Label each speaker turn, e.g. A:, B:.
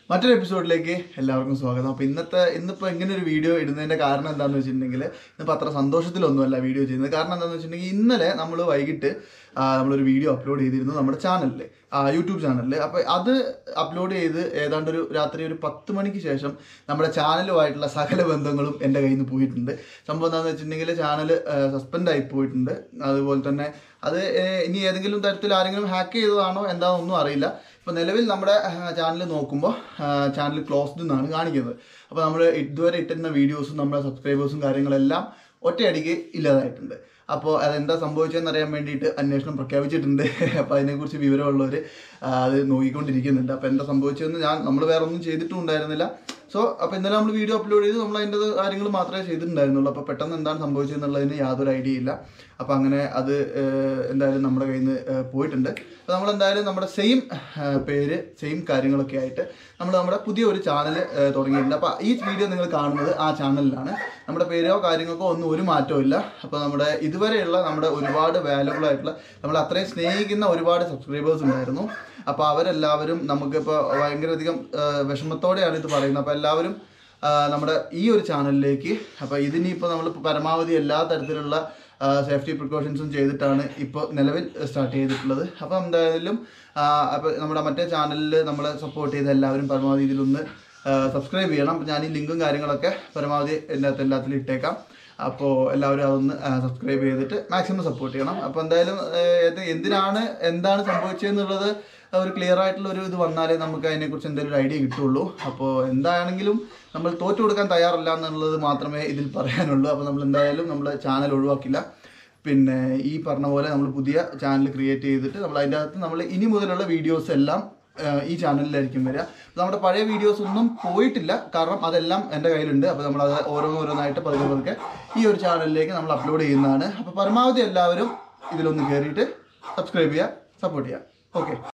A: മറ്റൊരു എപ്പിസോഡിലേക്ക് എല്ലാവർക്കും സ്വാഗതം അപ്പോൾ ഇന്നത്തെ ഇന്നിപ്പോൾ ഇങ്ങനെ ഒരു വീഡിയോ ഇടുന്നതിൻ്റെ കാരണം എന്താണെന്ന് വെച്ചിട്ടുണ്ടെങ്കിൽ ഇന്നിപ്പോൾ അത്ര സന്തോഷത്തിലൊന്നുമല്ല വീഡിയോ ചെയ്യുന്നത് കാരണം എന്താണെന്ന് വെച്ചിട്ടുണ്ടെങ്കിൽ ഇന്നലെ നമ്മൾ വൈകിട്ട് ആ, നമ്മളൊരു വീഡിയോ അപ്ലോഡ് ചെയ്തിരുന്നു നമ്മുടെ ചാനലിൽ യൂട്യൂബ് ചാനലിൽ അപ്പോൾ അത് അപ്ലോഡ് ചെയ്ത് ഏതാണ്ട് ഒരു രാത്രി ഒരു പത്ത് മണിക്ക് ശേഷം നമ്മുടെ ചാനലുമായിട്ടുള്ള സകല ബന്ധങ്ങളും എൻ്റെ കയ്യിൽ നിന്ന് പോയിട്ടുണ്ട് സംഭവം എന്താണെന്ന് വെച്ചിട്ടുണ്ടെങ്കിൽ ചാനൽ സസ്പെൻഡ് ആയി പോയിട്ടുണ്ട് അതുപോലെ തന്നെ അത് ഏഹ്, ഇനി ഏതെങ്കിലും തരത്തിൽ ആരെങ്കിലും ഹാക്ക് ചെയ്തതാണോ എന്താണെന്നൊന്നും അറിയില്ല ഇപ്പോൾ നിലവിൽ നമ്മുടെ ചാനൽ നോക്കുമ്പോൾ ചാനൽ ക്ലോസ്ഡ് എന്നാണ് കാണിക്കുന്നത് അപ്പോൾ നമ്മൾ ഇതുവരെ ഇട്ടിരുന്ന വീഡിയോസും നമ്മുടെ സബ്സ്ക്രൈബേഴ്സും കാര്യങ്ങളെല്ലാം ഒറ്റയടിക്ക് ഇല്ലാതായിട്ടുണ്ട് അപ്പോൾ അതെന്താ സംഭവിച്ചതെന്ന് അറിയാൻ വേണ്ടിയിട്ട് അന്വേഷണം പ്രഖ്യാപിച്ചിട്ടുണ്ട് അപ്പോൾ അതിനെക്കുറിച്ച് വിവരമുള്ളവർ അത് നോക്കിക്കൊണ്ടിരിക്കുന്നുണ്ട് അപ്പോൾ എന്താ സംഭവിച്ചതെന്ന് ഞാൻ നമ്മൾ വേറെ ഒന്നും ചെയ്തിട്ടും ഉണ്ടായിരുന്നില്ല സോ അപ്പോൾ ഇന്നലെ നമ്മൾ വീഡിയോ അപ്ലോഡ് ചെയ്ത് നമ്മൾ അതിൻ്റെ കാര്യങ്ങൾ മാത്രമേ ചെയ്തിട്ടുണ്ടായിരുന്നുള്ളൂ അപ്പോൾ പെട്ടെന്ന് എന്താണ് സംഭവിച്ചതെന്നുള്ളതിന് യാതൊരു ഐഡിയ ഇല്ല അപ്പോൾ അങ്ങനെ അത് ഏഹ്, എന്തായാലും നമ്മുടെ കയ്യിൽ നിന്ന് ഏഹ്, പോയിട്ടുണ്ട് അപ്പോൾ നമ്മൾ എന്തായാലും നമ്മുടെ സെയിം പേര് സെയിം കാര്യങ്ങളൊക്കെ ആയിട്ട് നമ്മൾ നമ്മുടെ പുതിയ ഒരു ചാനൽ തുടങ്ങിയിട്ടുണ്ട് അപ്പോൾ ഈ വീഡിയോ നിങ്ങൾ കാണുന്നത് ആ ചാനലിലാണ് നമ്മുടെ പേരോ കാര്യങ്ങൾക്കോ ഒന്നും ഒരു മാറ്റവും ഇല്ല അപ്പോൾ നമ്മുടെ ഇതുവരെയുള്ള നമ്മുടെ ഒരുപാട് വാല്യബിൾ ആയിട്ടുള്ള നമ്മൾ അത്രയും സ്നേഹിക്കുന്ന ഒരുപാട് സബ്സ്ക്രൈബേഴ്സ് ഉണ്ടായിരുന്നു അപ്പോൾ അവരെല്ലാവരും നമുക്കിപ്പോൾ ഭയങ്കരധികം ഏഹ്, വിഷമത്തോടെയാണ് ഇത് പറയുന്നത് അപ്പോൾ എല്ലാവരും ആ, നമ്മുടെ ഈ ഒരു ചാനലിലേക്ക് അപ്പോൾ ഇതിനിപ്പോൾ നമ്മൾ പരമാവധി എല്ലാ തരത്തിലുള്ള സേഫ്റ്റി പ്രിക്കോഷൻസും ചെയ്തിട്ടാണ് ഇപ്പോൾ നിലവിൽ സ്റ്റാർട്ട് ചെയ്തിട്ടുള്ളത് അപ്പോൾ എന്തായാലും അപ്പോൾ നമ്മുടെ മറ്റേ ചാനലിൽ നമ്മളെ സപ്പോർട്ട് ചെയ്ത എല്ലാവരും പരമാവധി ഇതിലൊന്ന് സബ്സ്ക്രൈബ് ചെയ്യണം അപ്പോൾ ഞാൻ ഈ ലിങ്കും കാര്യങ്ങളൊക്കെ പരമാവധി എൻ്റെ അകത്ത് എല്ലാത്തിലും ഇട്ടേക്കാം അപ്പോൾ എല്ലാവരും അതൊന്ന് സബ്സ്ക്രൈബ് ചെയ്തിട്ട് മാക്സിമം സപ്പോർട്ട് ചെയ്യണം അപ്പോൾ എന്തായാലും ആ, ഇത് എന്തിനാണ് എന്താണ് സംഭവിച്ചതെന്നുള്ളത് ഒരു ക്ലിയർ ആയിട്ടുള്ള ഒരു ഇത് വന്നാലേ നമുക്ക് അതിനെക്കുറിച്ച് എന്തെങ്കിലും ഒരു ഐഡിയ കിട്ടുള്ളൂ അപ്പോൾ എന്താണെങ്കിലും നമ്മൾ തോറ്റു കൊടുക്കാൻ തയ്യാറല്ല എന്നുള്ളത് മാത്രമേ ഇതിൽ പറയാനുള്ളൂ അപ്പോൾ നമ്മൾ എന്തായാലും നമ്മൾ ചാനൽ ഒഴിവാക്കില്ല പിന്നെ ഈ പറഞ്ഞ പോലെ നമ്മൾ പുതിയ ചാനൽ ക്രിയേറ്റ് ചെയ്തിട്ട് നമ്മൾ അതിൻ്റെ അകത്ത് നമ്മൾ ഇനി മുതലുള്ള വീഡിയോസ് എല്ലാം ആ, ഈ ചാനലിലായിരിക്കും വരിക അപ്പോൾ നമ്മുടെ പഴയ വീഡിയോസ് ഒന്നും പോയിട്ടില്ല കാരണം അതെല്ലാം എൻ്റെ കയ്യിലുണ്ട് അപ്പോൾ നമ്മളത് ഓരോന്നോരോന്നായിട്ട് പതുക്കെ പതുക്കെ ഈ ഒരു ചാനലിലേക്ക് നമ്മൾ അപ്ലോഡ് ചെയ്യുന്നതാണ് അപ്പോൾ പരമാവധി എല്ലാവരും ഇതിലൊന്ന് കയറിയിട്ട് സബ്സ്ക്രൈബ് ചെയ്യുക സപ്പോർട്ട് ചെയ്യുക ഓക്കെ